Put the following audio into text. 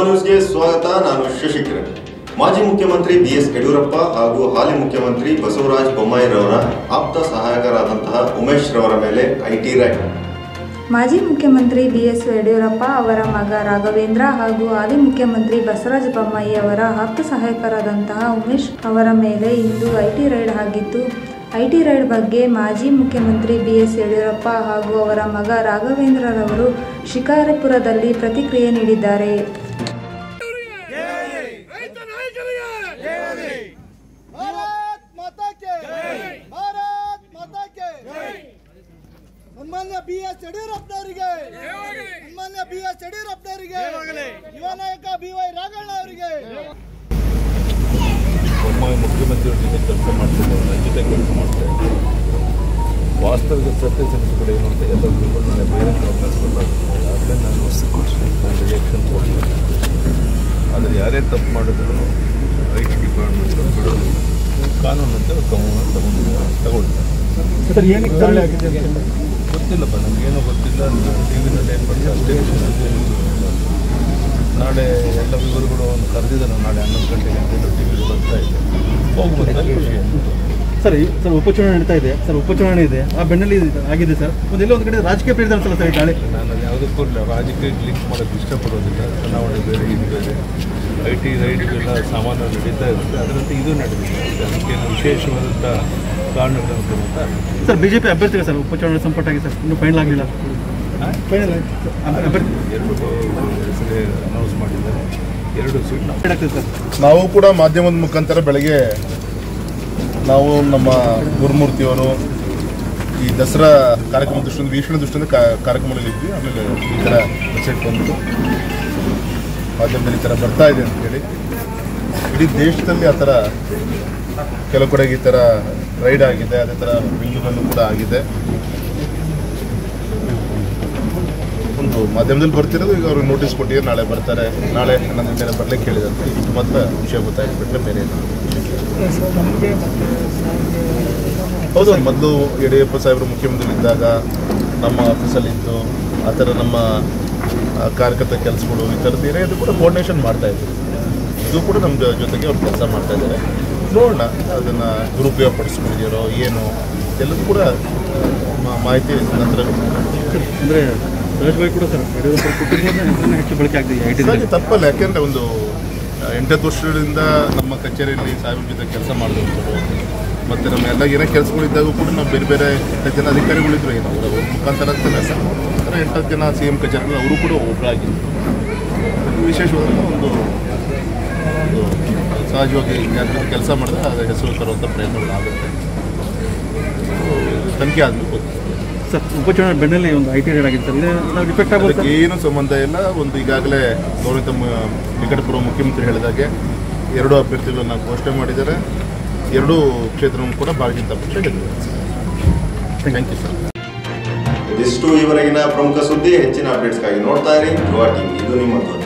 ನ್ಯೂಸ್ಗೆ ಸ್ವಾಗತ ನಾನು ಶಶಿಕಿರಣ್ ಮಾಜಿ ಮುಖ್ಯಮಂತ್ರಿ ಬಿಎಸ್ ಯಡಿಯೂರಪ್ಪ ಹಾಗೂ ಹಾಲಿ ಮುಖ್ಯಮಂತ್ರಿ ಬಸವರಾಜ ಬೊಮ್ಮಾಯಿರವರ ಆಪ್ತ ಸಹಾಯಕರಾದಂತಹ ಉಮೇಶ್ ರವರ ಮೇಲೆ ಐಟಿ ರೈಡ್ ಮಾಜಿ ಮುಖ್ಯಮಂತ್ರಿ ಬಿಎಸ್ ಯಡಿಯೂರಪ್ಪ ಅವರ ಮಗ ರಾಘವೇಂದ್ರ ಹಾಗೂ ಹಾಲಿ ಮುಖ್ಯಮಂತ್ರಿ ಬಸವರಾಜ ಬೊಮ್ಮಾಯಿ ಅವರ ಆಪ್ತ ಸಹಾಯಕರಾದಂತಹ ಉಮೇಶ್ ಅವರ ಮೇಲೆ ಇಂದು ಐಟಿ ರೈಡ್ ಆಗಿದ್ದು ಐಟಿ ರೈಡ್ ಬಗ್ಗೆ ಮಾಜಿ ಮುಖ್ಯಮಂತ್ರಿ ಬಿಎಸ್ ಯಡಿಯೂರಪ್ಪ ಹಾಗೂ ಅವರ ಮಗ ರಾಘವೇಂದ್ರರವರು ಶಿಕಾರಿಪುರದಲ್ಲಿ ಪ್ರತಿಕ್ರಿಯೆ ನೀಡಿದ್ದಾರೆ ರೈತ ನಾಯಕರಿಗೆ ಭಾರತ್ ಮಾತಾ ಕೆ ಭಾರತ್ ಮಾತಾ ಕೆ ಸನ್ಮಾನ್ಯ ಬಿ ಎಸ್ ಯಡಿಯೂರಪ್ಪನವರಿಗೆ ಸನ್ಮಾನ್ಯ ಬಿ ಎಸ್ ಯಡಿಯೂರಪ್ಪನವರಿಗೆ ಯುವ ನಾಯಕ ಬಿ ವೈ ರಾಘಣ್ಣ ಅವರಿಗೆ ಒಮ್ಮ ಮುಖ್ಯಮಂತ್ರಿಗಳ ಜೊತೆ ಕೆಲಸ ಮಾಡ್ತಿದ್ದಾರೆ ನನ್ನ ಜೊತೆ ಕೆಲಸ ಮಾಡ್ತಾ ಇದ್ದಾರೆ ವಾಸ್ತವಿಕ ಸತ್ಯಾಸತ್ಯತೆಗಳು ಏನು ಅಂತ ಎಲ್ಲ ತಿಳ್ಕೊಂಡು ನಾಳೆ ಬೇರೆ ಅವಕಾಶ ಕೊಡಲಾಗುತ್ತೆ ಆಗಲೇ ನಾನು ನಾನು ರಿಯಾಕ್ಷನ್ ಕೊಡ್ತೀನಿ ಆದರೆ ಯಾರೇ ತಪ್ಪು ಮಾಡಿದ್ರು ರೈಟ್ ಡಿಪಾರ್ಟ್ಮೆಂಟ್ ಬಿಡೋದು ಕಾನೂನಂತೆ ಕ್ರಮವನ್ನು ತಗೊಂಡು ತಗೊಳ್ತಾರೆ ಸರ್ ಏನಕ್ಕೆ ದಾಳಿ ಆಗಿದೆ ಅಂತ ಗೊತ್ತಿಲ್ಲಪ್ಪ ನಮಗೇನೋ ಗೊತ್ತಿಲ್ಲ ಟಿ ವಿನಲ್ಲಿ ಏನು ಬರ್ತಾರೆ ಅಷ್ಟೇ ನಾಳೆ ಎಲ್ಲ ವಿವರಗಳು ಒಂದು ಕರೆದಿದ್ದಾನೆ ನಾಳೆ ಹನ್ನೊಂದು ಗಂಟೆಗೆ ಅಂತ ಟಿ ವಿಲಿ ಬರ್ತಾ ಇದೆ ಹೋಗ್ಬೋದು ವಿಷಯ ಸರ್ ಈ- ಸರ್ ಉಪಚುನಾವಣೆ ನಡೀತಾ ಇದೆ ಸರ್ ಉಪಚುನಾವಣೆ ಇದೆ ಆ ಬೆನ್ನಲ್ಲಿ ಇದು ಆಗಿದೆ ಸರ್ ಒಂದು ಎಲ್ಲೋ ಒಂದು ಕಡೆ ರಾಜಕೀಯ ಪ್ರೇರಿತ ಅನ್ಸಲ್ಲ ಸರ್ ಈ ದಾಳಿ ನಾನು ಅದು ಯಾವುದಕ್ಕೂ ಇಲ್ಲ ರಾಜಕೀಯಕ್ಕೆ ಲಿಂಕ್ ಮಾಡೋಕ್ಕೆ ಇಷ್ಟಪಡೋದಿಲ್ಲ ಚುನಾವಣೆ ಬೇರೆ ಇದು ಬೇರೆ ಐ ಟಿ ರೈಡ್ಗೆಲ್ಲ ಸಾಮಾನ್ಯ ನಡೀತಾ ಇರುತ್ತೆ ಅದರಂತೆ ಇದು ನಡೆದಿದೆ ಅದಕ್ಕೇನು ವಿಶೇಷವಾದಂಥ ಕಾರಣಗಳನ್ನು ಕೊಡುತ್ತಾ ಸರ್ ಬಿಜೆಪಿ ಅಭ್ಯರ್ಥಿಗೆ ಸರ್ ಉಪಚುನಾವಣೆ ಸಂಪರ್ಕ ಆಗಿದೆ ಸರ್ ಇನ್ನೂ ಫೈನಲ್ ಆಗಲಿಲ್ಲ ಫೈನಲ್ ಅಭ್ಯರ್ಥಿ ಎರಡು ಹೆಸರೇ ಅನೌನ್ಸ್ ಮಾಡಿದ್ದಾರೆ ಎರಡು ಸೀಟ್ ನಾವು ಆಗ್ತದೆ ಸರ್ ನಾವು ಕೂಡ ಮಾಧ್ಯಮದ ಮುಖಾಂತರ ಬೆಳಗ್ಗೆ ನಾವು ನಮ್ಮ ಗುರುಮೂರ್ತಿಯವರು ಈ ದಸರಾ ಕಾರ್ಯಕ್ರಮ ದೃಷ್ಟಿಯಿಂದ ವೀಕ್ಷಣೆ ದೃಷ್ಟಿಯಿಂದ ಕಾ- ಕಾರ್ಯಕ್ರಮದಲ್ಲಿ ಇದ್ವಿ ಆಮೇಲೆ ಈ ಥರ ಮೆಸೇಜ್ ಬಂತು ಮಾಧ್ಯಮದಲ್ಲಿ ಈ ಥರ ಬರ್ತಾ ಇದೆ ಅಂತ ಹೇಳಿ ಇಡೀ ದೇಶದಲ್ಲಿ ಆ ಥರ ಕೆಲವು ಕಡೆಗೆ ಈ ಥರ ರೈಡ್ ಆಗಿದೆ ಅದೇ ಥರ ಬೆಂಗಳೂರಲ್ಲೂ ಕೂಡ ಆಗಿದೆ ಒಂದು ಮಾಧ್ಯಮದಲ್ಲಿ ಬರ್ತಿರೋದು ಈಗ ಅವ್ರಿಗೆ ನೋಟಿಸ್ ಕೊಟ್ಟಿದ್ದಾರೆ ನಾಳೆ ಬರ್ತಾರೆ ನಾಳೆ ಹನ್ನೊಂದು ಗಂಟೆ ಬರ್ಲಿಕ್ಕೆ ಹೇಳಿದಂತೆ ಇದು ಮಾತ್ರ ವಿಷಯ ಗೊತ್ತಾಯ್ತು ಬಿಟ್ಟರೆ ಬೇರೆ ಏನು ಹೌದು ಮೊದಲು ಯಡಿಯೂರಪ್ಪ ಸಾಹೇಬರು ಮುಖ್ಯಮಂತ್ರಿ ಇದ್ದಾಗ ನಮ್ಮ ಆಫೀಸಲ್ಲಿದ್ದು ಆ ಥರ ನಮ್ಮ ಆ, ಕಾರ್ಯಕರ್ತ ಕೆಲಸಗಳು ಈ ಥರದ್ದು ಏನೇ ಕೂಡ ಕೋರ್ಡಿನೇಷನ್ ಮಾಡ್ತಾ ಇದ್ದೀವಿ ಇದು ಕೂಡ ನಮ್ಮ ಜೊ- ಜೊತೆಗೆ ಅವ್ರು ಕೆಲಸ ಮಾಡ್ತಾ ಇದ್ದಾರೆ ನೋಡೋಣ ಅದನ್ನು ದುರುಪಯೋಗ ಪಡಿಸ್ಕೊಂಡಿದ್ದೀರೋ ಏನು ಎಲ್ಲದೂ ಕೂಡ ಮಾ- ಮಾಹಿತಿ ನಂತರ ಅಂದರೆ ಸಹಜವಾಗಿ ಕೂಡ ಸರ್ ಯಡಿಯೂರಪ್ಪ ಕುಟುಂಬದ ಹೆಸರನ್ನ ಹೆಚ್ಚು ಬಳಕೆ ಆಗ್ತಿದೆ ಐ ಟಿ ಸರಿ ತಪ್ಪಲ್ಲ ಯಾಕೆಂದ್ರೆ ಒಂದು ಎಂಟತ್ತು ವರ್ಷಗಳಿಂದ ನಮ್ಮ ಕಚೇರಿಯಲ್ಲಿ ಸಾಹೇಬ್ರ ಜೊತೆ ಕೆಲಸ ಮಾಡಿದವರು ಮತ್ತು ನಮ್ಮ ಎಲ್ಲ ಏನೇ ಕೆಲಸಗಳಿದ್ದಾಗೂ ಕೂಡ ನಾವು ಬೇರೆ ಬೇರೆ ಎಂಟತ್ತು ಜನ ಅಧಿಕಾರಿಗಳಿದ್ರು ಏನು ಅವರ ಮುಖಾಂತರ ಅಂತಾನೆ ಸರ್ ಎಂಟತ್ತು ಜನ ಸಿ ಎಂ ಕಚೇರಿಗಳು ಅವರು ಕೂಡ ಒಬ್ಬರಾಗಿದ್ರು ವಿಶೇಷವಾದ ಒಂದು ಒಂದು ಸಹಜವಾಗಿ ಯಾರ ಜೊತೆ ಕೆಲಸ ಮಾಡಿದ್ರೆ ಅದರ ಹೆಸರು ತರುವಂಥ ಪ್ರಯತ್ನಗಳಾಗುತ್ತೆ ತನಿಖೆ ಆದ್ಮೇಲೆ ಗೊತ್ತು ಸರ್ ಉಪಚುನಾವಣೆ ಬೆನ್ನಲ್ಲಿ ಒಂದು ಐ ಟಿ ರೈಡ್ ಆಗಿದೆ ಸರ್ ಇದು ನಾವು ಡಿಫೆಕ್ಟ್ ಆಗ್ಬೋದು ಸರ್ ಅದಕ್ಕೆ ಏನು ಸಂಬಂಧ ಇಲ್ಲ ಒಂದು ಈಗಾಗಲೇ ಗೌರವಿತ ಮ- ನಿಕಟಪೂರ್ವ ಮುಖ್ಯಮಂತ್ರಿ ಹೇಳಿದಾಗೆ ಎರಡು ಅಭ್ಯರ್ಥಿಗಳನ್ನು ಘೋಷಣೆ ಮಾಡಿದ್ದಾರೆ ಎರಡೂ ಕ್ಷೇತ್ರವನ್ನು ಕೂಡ ಭಾರತೀಯ ಜನತಾ ಪಕ್ಷ ಗೆದ್ದಿದೆ ಥ್ಯಾಂಕ್ ಯು ಸರ್ ಇದಿಷ್ಟು ಈವರೆಗಿನ ಪ್ರಮುಖ ಸುದ್ದಿ ಹೆಚ್ಚಿನ ಅಪ್ಡೇಟ್ಸ್ಗಾಗಿ ನೋಡ್ತಾ ಇರಿ ಯುವ ಟಿವಿ ಇದು ನಿಮ್ಮ ಧ್ವನಿ